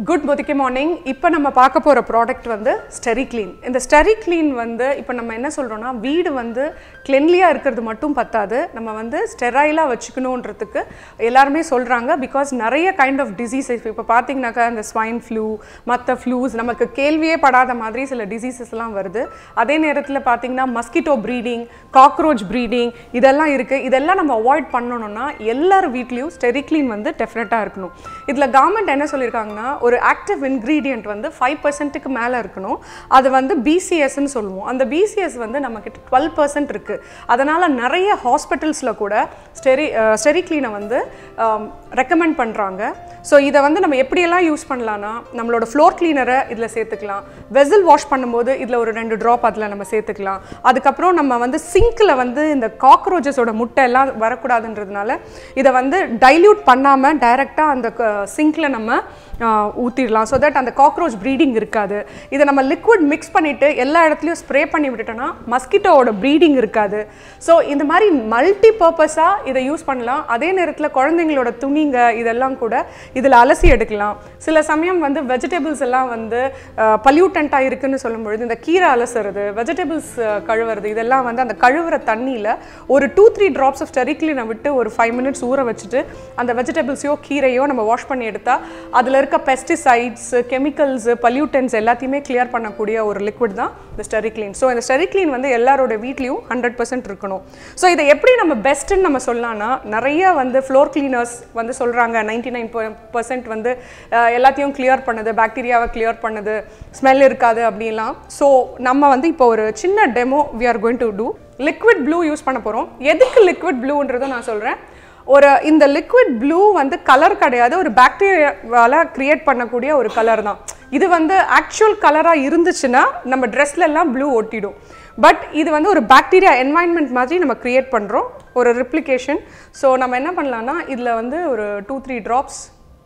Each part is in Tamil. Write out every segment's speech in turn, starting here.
குட் பொதிக்க மார்னிங் இப்போ நம்ம பார்க்க போகிற ப்ராடக்ட் வந்து ஸ்டெரி க்ளீன் இந்த ஸ்டெரி க்ளீன் வந்து இப்போ நம்ம என்ன சொல்கிறோன்னா வீடு வந்து கிளென்லியாக இருக்கிறது மட்டும் பத்தாது நம்ம வந்து ஸ்டெரைலாக வச்சுக்கணுன்றதுக்கு எல்லாருமே சொல்கிறாங்க பிகாஸ் நிறைய கைண்ட் ஆஃப் டிசீசஸ் இப்போ பார்த்தீங்கன்னாக்கா இந்த ஸ்வைன் ஃப்ளூ மற்ற ஃப்ளூஸ் நமக்கு கேள்வியே படாத மாதிரி சில டிசீசஸ்லாம் வருது அதே நேரத்தில் பார்த்தீங்கன்னா மஸ்கிட்டோ ப்ரீடிங் காக்ரோச் ப்ரீடிங் இதெல்லாம் இருக்குது இதெல்லாம் நம்ம அவாய்ட் பண்ணணும்னா எல்லார் வீட்லேயும் ஸ்டெரி க்ளீன் வந்து டெஃபினட்டாக இருக்கணும் இதில் கவர்மெண்ட் என்ன சொல்லியிருக்காங்கன்னா ஒரு ஆக்டிவ் இன்க்ரீடியன்ட் வந்து ஃபைவ் பர்சன்ட்டுக்கு மேலே இருக்கணும் அது வந்து பிசிஎஸ்ன்னு சொல்லுவோம் அந்த பிசிஎஸ் வந்து நம்மக்கிட்ட டுவெல் பர்சன்ட் இருக்குது அதனால் நிறைய ஹாஸ்பிட்டல்ஸில் கூட ஸ்டெரி ஸ்டெரி க்ளீனை வந்து ரெக்கமெண்ட் பண்ணுறாங்க ஸோ இதை வந்து நம்ம எப்படியெல்லாம் யூஸ் பண்ணலான்னா நம்மளோட ஃப்ளோர் க்ளீனரை இதில் சேர்த்துக்கலாம் வெசல் வாஷ் பண்ணும்போது இதில் ஒரு ரெண்டு ட்ராப் அதில் நம்ம சேர்த்துக்கலாம் அதுக்கப்புறம் நம்ம வந்து சிங்க்கில் வந்து இந்த காக்ரோச்சஸோட முட்டை எல்லாம் வரக்கூடாதுன்றதுனால இதை வந்து டைல்யூட் பண்ணாமல் டைரெக்டாக அந்த சிங்க்கில் நம்ம ஊற்றிடலாம் ஸோ தட் அந்த காக்ரோச் ப்ரீடிங் இருக்காது இதை நம்ம லிக்விட் மிக்ஸ் பண்ணிவிட்டு எல்லா இடத்துலையும் ஸ்ப்ரே பண்ணி விட்டுட்டோன்னா மஸ்கிட்டோவோட ப்ரீடிங் இருக்காது ஸோ இந்த மாதிரி மல்டி பர்பஸாக இதை யூஸ் பண்ணலாம் அதே நேரத்தில் குழந்தைங்களோட துணிங்க இதெல்லாம் கூட இதில் அலசி எடுக்கலாம் சில சமயம் வந்து வெஜிடபிள்ஸ் எல்லாம் வந்து பல்யூட்டண்ட்டாக இருக்குன்னு சொல்லும்பொழுது இந்த கீரை அலசுறது வெஜிடபிள்ஸ் கழுவுறது இதெல்லாம் வந்து அந்த கழுவுற தண்ணியில் ஒரு டூ த்ரீ ட்ராப்ஸ் ஆஃப் ஸ்டெரிக்லினை விட்டு ஒரு ஃபைவ் மினிட்ஸ் ஊற வச்சுட்டு அந்த வெஜிடபிள்ஸையோ கீரையோ நம்ம வாஷ் பண்ணி எடுத்தால் அதில் இருக்க பெஸ்டிசைட்ஸ் கெமிக்கல்ஸ் பல்யூட்டன்ஸ் எல்லாத்தையுமே கிளியர் பண்ணக்கூடிய ஒரு லிக்விட் தான் இந்த ஸ்டெரிக்ளீன் ஸோ இந்த ஸ்டெரிக்ளீன் வந்து எல்லாரோட வீட்லேயும் ஹண்ட்ரட் பர்சன்ட் இருக்கணும் ஸோ இதை எப்படி நம்ம பெஸ்ட்டுன்னு நம்ம சொல்லலாம்னா நிறைய வந்து ஃப்ளோர் கிளீனர்ஸ் வந்து சொல்கிறாங்க நைன்டி நைன் பர்சன்ட் வந்து எல்லாத்தையும் கிளியர் பண்ணுது பாக்டீரியாவை கிளியர் பண்ணுது ஸ்மெல் இருக்காது அப்படின்லாம் ஸோ நம்ம வந்து இப்போ ஒரு சின்ன demo we are going to do liquid blue use பண்ண போகிறோம் எதுக்கு லிக்விட் ப்ளூன்றதும் நான் சொல்கிறேன் ஒரு இந்த லிக்விட் ப்ளூ வந்து கலர் கிடையாது ஒரு பாக்டீரியாவால் க்ரியேட் பண்ணக்கூடிய ஒரு கலர் தான் இது வந்து ஆக்சுவல் கலராக இருந்துச்சுன்னா நம்ம ட்ரெஸ்ல எல்லாம் ப்ளூ ஒட்டிடும் பட் இது வந்து ஒரு பாக்டீரியா என்வாயன்மெண்ட் மாதிரி நம்ம க்ரியேட் பண்ணுறோம் ஒரு ரிப்ளிகேஷன் ஸோ நம்ம என்ன பண்ணலாம்னா இதில் வந்து ஒரு டூ த்ரீ ட்ராப்ஸ்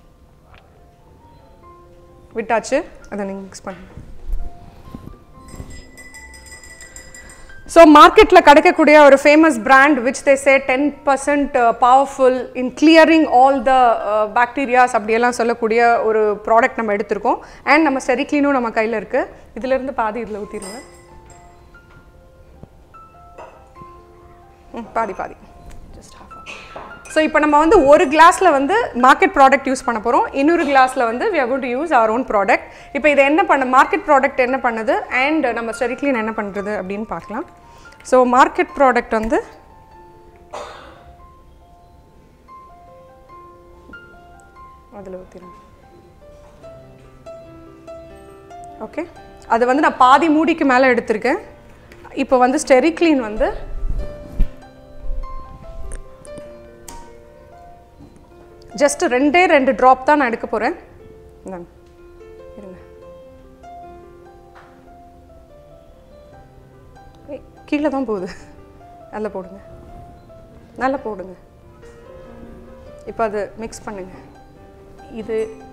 விட்டாச்சு அதை நீங்கள் மிக்ஸ் பண்ணுங்க ஸோ மார்க்கெட்டில் கிடைக்கக்கூடிய ஒரு famous brand which they say ten percent powerful in clearing all the bacterias அப்படியெல்லாம் சொல்லக்கூடிய ஒரு ப்ராடக்ட் நம்ம எடுத்திருக்கோம் அண்ட் நம்ம ஸ்டெரிக்ளீனும் நம்ம கையில் இருக்குது இதிலிருந்து பாதி இதில் ஊற்றிடுங்க பாதி பாதி ஜஸ்ட் ஹாஃப் ஸோ இப்போ நம்ம வந்து ஒரு கிளாஸில் வந்து மார்க்கெட் ப்ராடக்ட் யூஸ் பண்ண போகிறோம் இன்னொரு கிளாஸில் வந்து we are gonna to use our own product இப்போ இதை என்ன பண்ண மார்க்கெட் ப்ராடக்ட் என்ன பண்ணுது அண்ட் நம்ம ஸ்டெரிக்ளீன் என்ன பண்ணுறது அப்படின்னு பார்க்கலாம் ஸோ மார்க்கெட் ப்ராடக்ட் வந்து அதில் ஊற்றிடும் ஓகே அது வந்து நான் பாதி மூடிக்கு மேலே எடுத்திருக்கேன் இப்போ வந்து ஸ்டெரிக்ளீன் வந்து ஜஸ்ட் ரெண்டே ரெண்டு ட்ராப் தான் நான் எடுக்க போகிறேன் இந்தாங்க இருங்க கீழே தான் போகுது நல்லா போடுங்க நல்லா போடுங்க இப்போ அது மிக்ஸ் பண்ணுங்க இது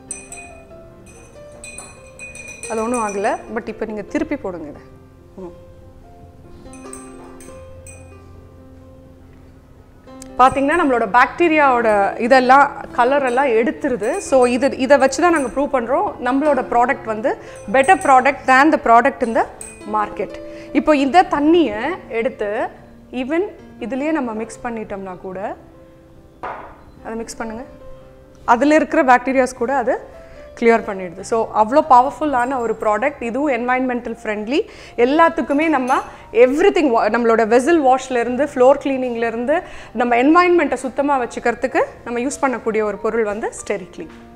அது ஒன்றும் ஆகலை பட் இப்போ நீங்கள் திருப்பி போடுங்க இதை ம் பார்த்தீங்கன்னா நம்மளோட பாக்டீரியாவோட இதெல்லாம் கலர் எல்லாம் எடுத்துருது ஸோ இது இதை வச்சு தான் நாங்கள் ப்ரூவ் பண்ணுறோம் நம்மளோட ப்ராடக்ட் வந்து better product than the product இந்த மார்க்கெட் இப்போ இந்த தண்ணியை எடுத்து ஈவன் இதுலேயே நம்ம மிக்ஸ் பண்ணிட்டோம்னா கூட அதை மிக்ஸ் பண்ணுங்கள் அதில் இருக்கிற பாக்டீரியாஸ் கூட அது கிளியர் பண்ணிடுது ஸோ அவ்வளோ பவர்ஃபுல்லான ஒரு ப்ராடக்ட் இதுவும் என்வாயன்மெண்டல் ஃப்ரெண்ட்லி எல்லாத்துக்குமே நம்ம எவ்ரி திங் நம்மளோட வெசல் வாஷ்லேருந்து ஃப்ளோர் கிளீனிங்லேருந்து நம்ம என்வாயன்மெண்ட்டை சுத்தமாக வச்சுக்கிறதுக்கு நம்ம யூஸ் பண்ணக்கூடிய ஒரு பொருள் வந்து ஸ்டெரிக்ளீன்